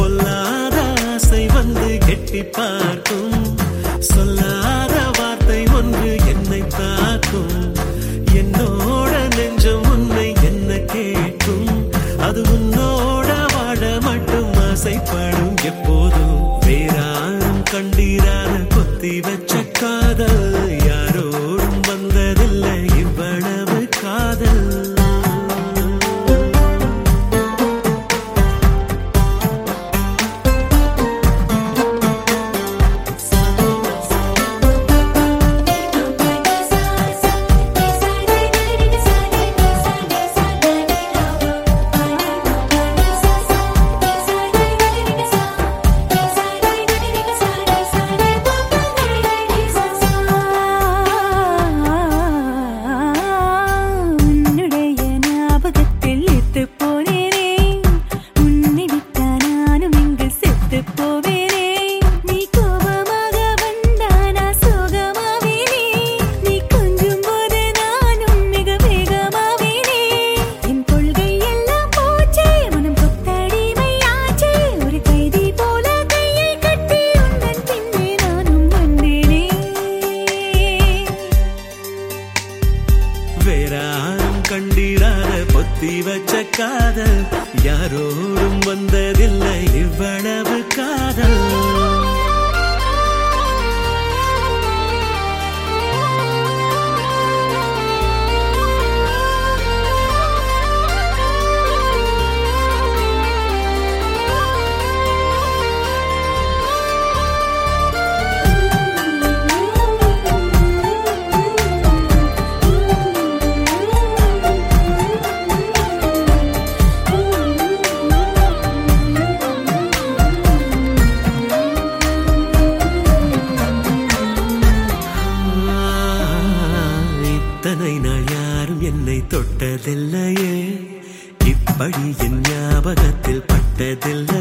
பொல்லாத ஆசை வந்து கெட்டி பார்க்கும் சொல்லாத வார்த்தை ஒன்று என்னை தாக்கும் என்னோட நெஞ்சம் உன்னை என்ன கேட்கும் அது உன்னோட வாழ மட்டும் ஆசைப்படும் எப்போதும் வேறாரும் கண்டீரான கொத்தி வச்ச காதல் யாரோடும் வந்ததில்லை இவ்வளவு காதல் உன்னுடைய ஞாபகத்தில் இத்துப் போனேனே. உன்னை விட்டா நானும் இங்கு செத்துப் போவேனே. நீ கோபமாக வந்தா நான் சோகமாவேனே. நீ கொஞ்சும் போது நானும் மிக வேகமாவேனே. என் கொள்கை எல்லாம் போச்சே, மனம் கொத்தடிமையாச்சே. ஒரு கைதி போல கையை கட்டி உந்தன் பின்னே நானும் வந்தேனே வேறாரும் கண்டிராத பொத்தி வச்ச காதல் யாரோடும் வந்ததில்லை இவ்வளவு காதல் ஆ, இத்தனை நாள் யாரும் என்னை தொட்டதில்லையே இப்படி என் ஞாபகத்தில் பட்டதில்லை